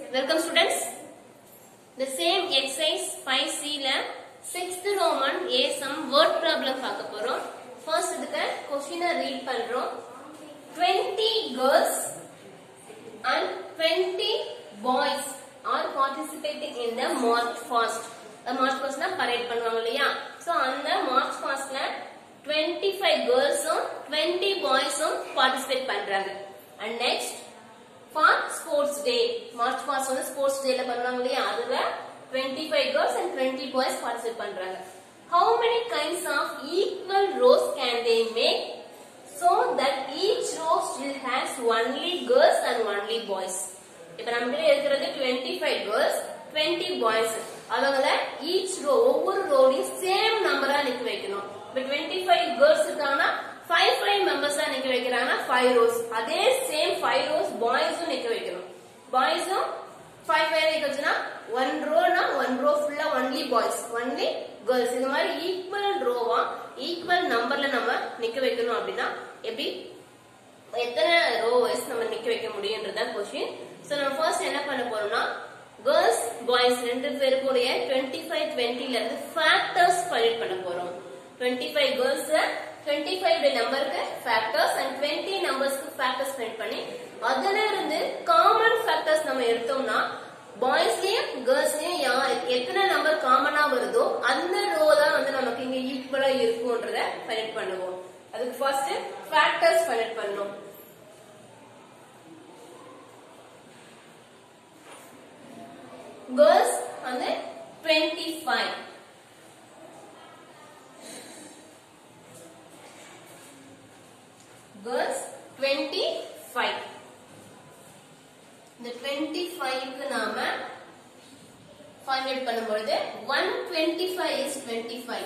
Welcome students. The same exercise 5C ல 6th Roman A sum word problem பார்க்க போறோம். First இதுக்கு question read பண்றோம். 20 girls and 20 boys are participating in the March fast. The March fastனா parade பண்ணுவாங்க இல்லையா? So அந்த March fastல 25 girlsம் 20 boysம் participate பண்றாங்க. And next for sports day March past வந்து ஸ்போர்ட்ஸ் டேல பண்ணுவாங்க இல்லையா அதுல 25 girls and 20 boys participate பண்றாங்க how many kinds of equal rows can they make so that each row still has only girls and only boys இப்ப நமக்கு இருக்கிறது 25 girls 20 boys அவங்கள each row ஒவ்வொரு ரோலையும் சேம் நம்பரா நிக்க வைக்கணும் இப்ப 25 girls இருக்காங்கன்னா ஃபைவ் ஃபைவ் மெம்பர்ஸா நிக்க வைக்கிறாங்கன்னா ஃபைவ் ரோஸ் அதே சேம் ஃபைவ் ரோஸ் பாய்ஸும் நிக்க வைக்கணும் பாய்ஸும் ஃபைவ் ஃபைவ் நிக்க வச்சுன்னா ஒன் ரோனா ஒன் ரோ ஃபுல்லா ஒன்லி பாய்ஸ் ஒன்லி கேர்ள்ஸ் இந்த மாதிரி ஈக்குவல் ரோவா ஈக்குவல் நம்பர்ல நம்ம நிக்க வைக்கணும் அப்படின்னா எப்படி எத்தனை ரோ வைஸ் நம்ம நிக்க வைக்க முடியும்ன்றதான் கொஸ்டின் சோ நம்ம ஃபர்ஸ்ட் என்ன பண்ண போறோம்னா கேர்ள்ஸ் பாய்ஸ் ரெண்டு பேருக்குடைய டுவெண்ட்டி ஃபைவ் டுவெண்ட்டில இருந்து ஃபேக்டர்ஸ் ஃபைண்ட் பண்ண போறோம் twenty five girls twenty five நம்பருக்கு ஃபேக்டர்ஸ் அண்ட் டுவெண்ட்டி நம்பர்ஸ்க்கு ஃபேக்டர்ஸ் ஃபைண்ட் பண்ணி அதுல இருந்து காமன் ஃபேக்டர்ஸ் நம்ம எடுத்தோம்னா பாய்ஸ்லயும் கேர்ள்ஸ்லயும் யார் எத்தனை நம்பர் காமனா வருதோ அந்த ரோ தான் வந்து நமக்கு இங்க ஈக்குவலா இருக்கும்ன்றத ஃபைண்ட் பண்ணுவோம் அதுக்கு ஃபர்ஸ்ட் ஃபேக்டர்ஸ் ஃபைண்ட் பண்ணணும் கேர்ள்ஸ் வந்து twenty five girls twenty five இந்த டுவெண்ட்டி ஃபைவ்க்கு நாம ஃபைண்ட் அவுட் பண்ணும்பொழுது one twenty five is twenty five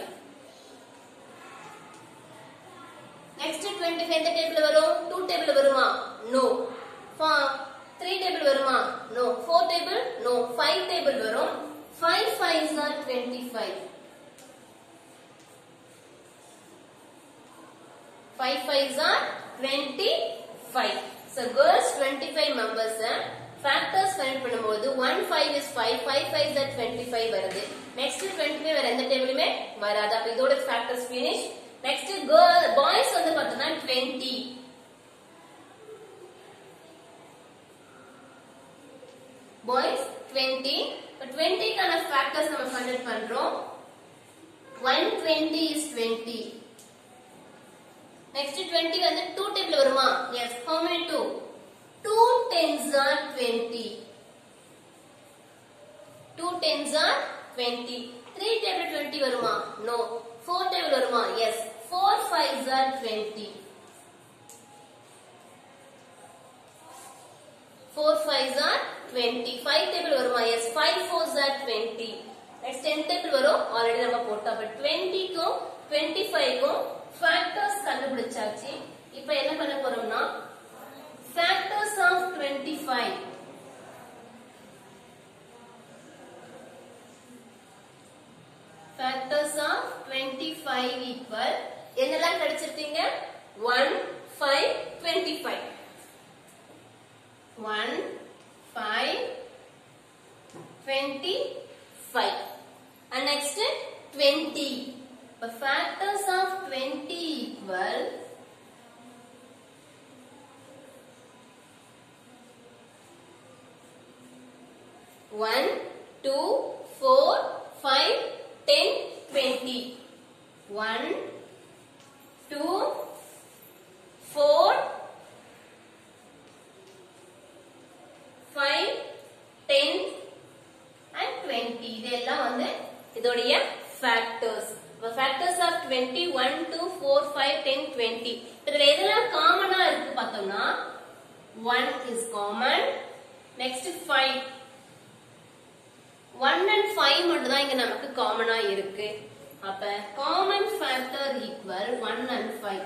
next twenty five எந்த டேபிள் வரும் டூ டேபிள் வருமா நோ த்ரீ டேபிள் வருமா no four table no five table வரும் five five are twenty five five five are twenty five so girls twenty five members factors find பண்ணும்போது one five is five five five is twenty five வருது next twenty five வேற எந்த டேபிளுமே வராது அப்ப இதோட factors finish next girl boys வந்து பார்த்தோம்னா டுவெண்ட்டி பாய்ஸ் டுவெண்ட்டி இப்போ டுவெண்ட்டிக்கான ஃபேக்டர்ஸ் நம்ம ஃபைண்ட் பண்றோம் one twenty is twenty next 20 வந்து 2 டேபிள் வருமா yes how many 2 2 tens are 20 2 tens are 20 3 table 20 வருமா நோ 4 டேபிள் வருமா yes 4 fives are 20 4 fives are 20 5 table வருமா yes 5 fours are 20 next 10 table வரும் ஆல்ரெடி நம்ம போட்டோம் அப்ப 20 க்கும் 25 க்கும் ஃபேக்டர்ஸ் கண்டுபிடிச்சாச்சு இப்போ என்ன பண்ண போறோம்னா factors of 25 factors of 25 equal என்னெல்லாம் கிடைச்சிருக்கீங்க 1 5 25 1 5 25 and next 20 The factors of 20 equal one, two, four, five, ten, twenty. One, two, four, five, ten, and twenty. இதெல்லாம் வந்து இதோடைய factors. ஃபேக்டர்ஸ் ஆஃப் 20 1 2 4 5 10 20 இதுல எதெல்லாம் காமனா இருக்கு பார்த்தோம்னா 1 இஸ் காமன் நெக்ஸ்ட் 5 1 அண்ட் 5 மட்டும் தான் இங்க நமக்கு காமனா இருக்கு அப்ப common factor equal 1 and 5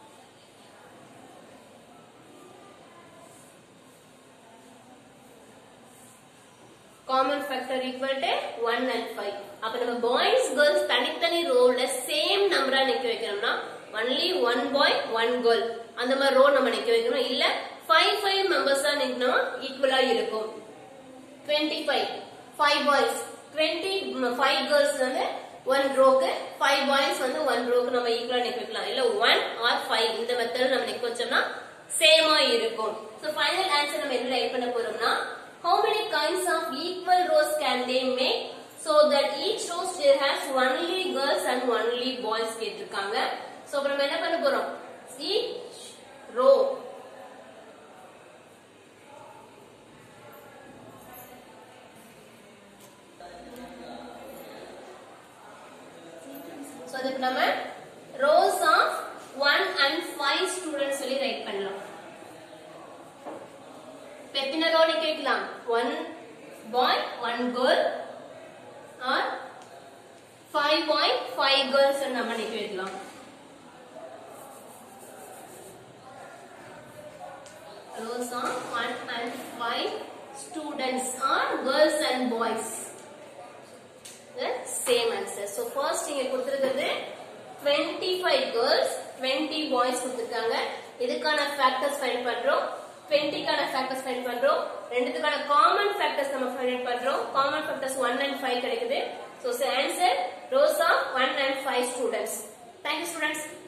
common factor equal to 1 and 5 அப்ப நம்ம பாய்ஸ் கேர்ள்ஸ் தனித்தனி ரோல சேம் நம்பரா நிக்க வைக்கணும்னா only one boy one girl அந்த மாதிரி ரோ நம்ம நிக்க வைக்கணும் இல்ல ஃபைவ் ஃபைவ் மெம்பர்ஸா நிக்கணும் ஈக்குவலா இருக்கும் 25 5 boys 25 girls வந்து ஒன் ரோக்கு ஃபைவ் பாய்ஸ் வந்து ஒன் ரோக்கு நம்ம ஈக்குவலா நிக்க வைக்கலாம் இல்ல ஒன் ஆர் ஃபைவ் இந்த மெத்தட் நம்ம நிக்க வச்சோம்னா சேமா இருக்கும் சோ ஃபைனல் ஆன்சர் நம்ம என்ன ரைட் பண்ண போறோம்னா how many kinds of equal rows can they make so that each row still has only girls and only boys கேட்டிருக்காங்க சோ அப்ப நம்ம என்ன பண்ண போறோம் each row சோ அதுக்கு நம்ம rows of 1 and 5 ஸ்டூடண்ட்ஸ் சொல்லி ரைட் பண்ணலாம் இப்ப எத்தனை ரோ கேட்கலாம் one boy one girl or five boy five girls நம்ம நிக்க வைக்கலாம் rows of 1 and 5 students are girls and boys the same answer so first இங்க கொடுத்திருக்கிறது 25 girls 20 boys கொடுத்திருக்காங்க இதுக்கான ஃபேக்டர்ஸ் ஃபைண்ட் பண்றோம் 20 கான ஃபேக்டர்ஸ் ஃபைண்ட் பண்றோம் ரெண்டுத்துக்கான காமன் ஃபேக்டர்ஸ் நம்ம ஃபைண்ட் பண்றோம் காமன் ஃபேக்டர்ஸ் 1 and 5 கிடைக்குது so answer rows of 1 and 5 students thank you students